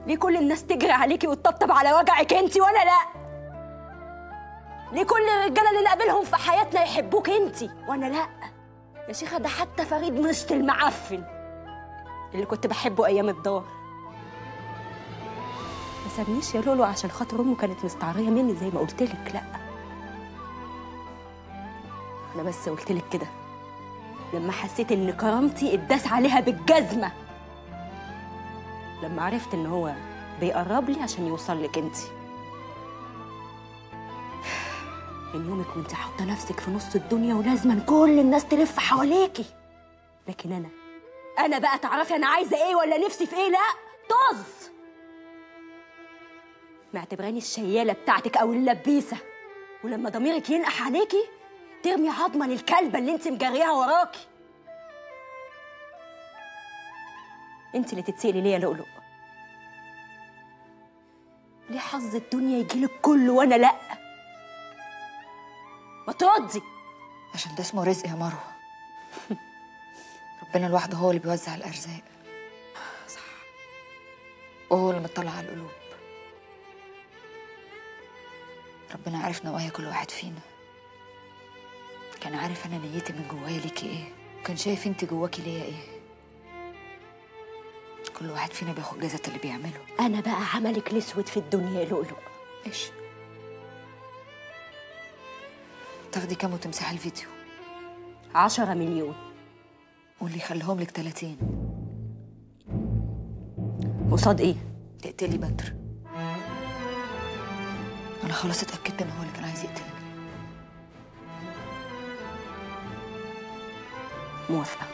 ليه كل الناس تجري عليكي وتطبطب على وجعك انت وانا لا ليه كل الرجاله اللي نقابلهم في حياتنا يحبوك انت وانا لا يا شيخه ده حتى فريد مشط المعفن اللي كنت بحبه ايام الدار ما سابنيش يا لولو عشان خاطر امه كانت مستعريه مني زي ما قلت لك لا انا بس قلت لك كده لما حسيت ان كرامتي اتداس عليها بالجزمه لما عرفت ان هو بيقرب لي عشان يوصل لك انت من يومك وانت حاطه نفسك في نص الدنيا ولازما كل الناس تلف حواليكي لكن انا انا بقى تعرفي انا عايزه ايه ولا نفسي في ايه لا طز معتبراني الشياله بتاعتك او اللبيسه ولما ضميرك ينقح عليكي ترمي عظمه للكلبه اللي انت مجريها وراكي انت اللي تتسألي ليه يا لؤلؤ ليه حظ الدنيا يجيلك كله وانا لا ما تردي عشان ده اسمه رزق يا مروه ربنا لوحده هو اللي بيوزع الارزاق صح وهو اللي مطلع على القلوب ربنا عارف نوايا كل واحد فينا كان عارف انا نيتي من جوايا ليكي ايه كان شايف انت جواكي ليا ايه كل واحد فينا بياخد جزاة اللي بيعمله انا بقى عملك الاسود في الدنيا يا لؤلؤ ايش تاخدي كام وتمسحي الفيديو عشرة مليون واللي يخليهم لك 30 قصاد ايه تقتلي بدر انا خلاص اتاكدت ان هو اللي كان عايز يقتلني موافقه